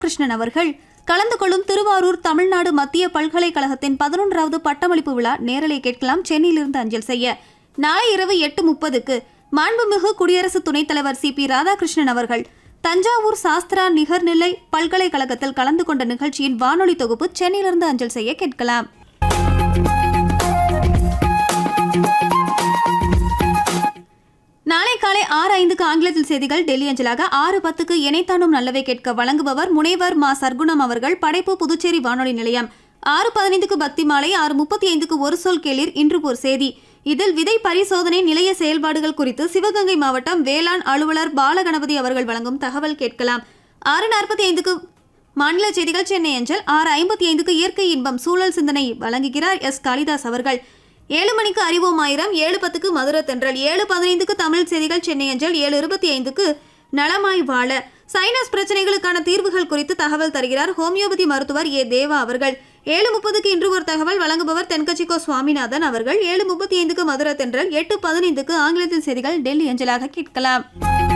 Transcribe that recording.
கிருஷ்ணன் அவர்கள் கலந்து கொள்ளும் திருவாரூர் தமிழ்நாடு மத்திய பல்கலைக்கழகத்தின் பதினொன்றாவது பட்டமளிப்பு விழா நேரலை கேட்கலாம் சென்னையிலிருந்து அஞ்சல் செய்ய நாளை இரவு எட்டு முப்பதுக்கு மாண்புமிகு குடியரசு துணைத் தலைவர் சி பி ராதாகிருஷ்ணன் அவர்கள் தஞ்சாவூர் சாஸ்திரா நிகர்நிலை பல்கலைக்கழகத்தில் கலந்து கொண்ட நிகழ்ச்சியின் வானொலி தொகுப்பு சென்னையிலிருந்து அஞ்சல் செய்ய கேட்கலாம் நாளை காலை ஆறு ஐந்துக்கு ஆங்கிலத்தில் செய்திகள் டெல்லி அஞ்சலாக ஆறு பத்துக்கு இணைத்தானும் நல்லவை கேட்க வழங்குபவர் முனைவர் மா சர்க்குணம் அவர்கள் படைப்பு புதுச்சேரி வானொலி நிலையம் ஆறு பதினைந்துக்கு பக்தி மாலை ஆறு முப்பத்தி ஐந்துக்கு ஒரு சொல் கேளிர் இன்று ஒரு செய்தி இதில் விதை பரிசோதனை நிலைய செயல்பாடுகள் குறித்து சிவகங்கை மாவட்டம் வேளாண் அலுவலர் பாலகணபதி அவர்கள் வழங்கும் தகவல் கேட்கலாம் ஆறு நாற்பத்தி ஐந்துக்கு மாநில செய்திகள் சென்னை அஞ்சல் ஆறு ஐம்பத்தி ஐந்துக்கு இயற்கை இன்பம் சூழல் சிந்தனை வழங்குகிறார் எஸ் காளிதாஸ் அவர்கள் ஏழு மணிக்கு அறிவோம் ஆயிரம் ஏழு பத்துக்கு மதுரை தென்றல் ஏழு பதினைந்துக்கு தமிழ் செய்திகள் சென்னை அஞ்சல் ஏழு இருபத்தி ஐந்துக்கு நலமாய் வாழ சைனஸ் பிரச்சனைகளுக்கான தீர்வுகள் குறித்து தகவல் தருகிறார் ஹோமியோபதி மருத்துவர் ஏ தேவா அவர்கள் ஏழு முப்பதுக்கு இன்று ஒரு தகவல் வழங்குபவர் தென்கட்சிக்கோ சுவாமிநாதன் அவர்கள் ஏழு முப்பத்தி ஐந்துக்கு மதுரை தென்றல் எட்டு பதினைந்துக்கு ஆங்கிலத்தில் செய்திகள் டெல்லி அஞ்சலாக கேட்கலாம்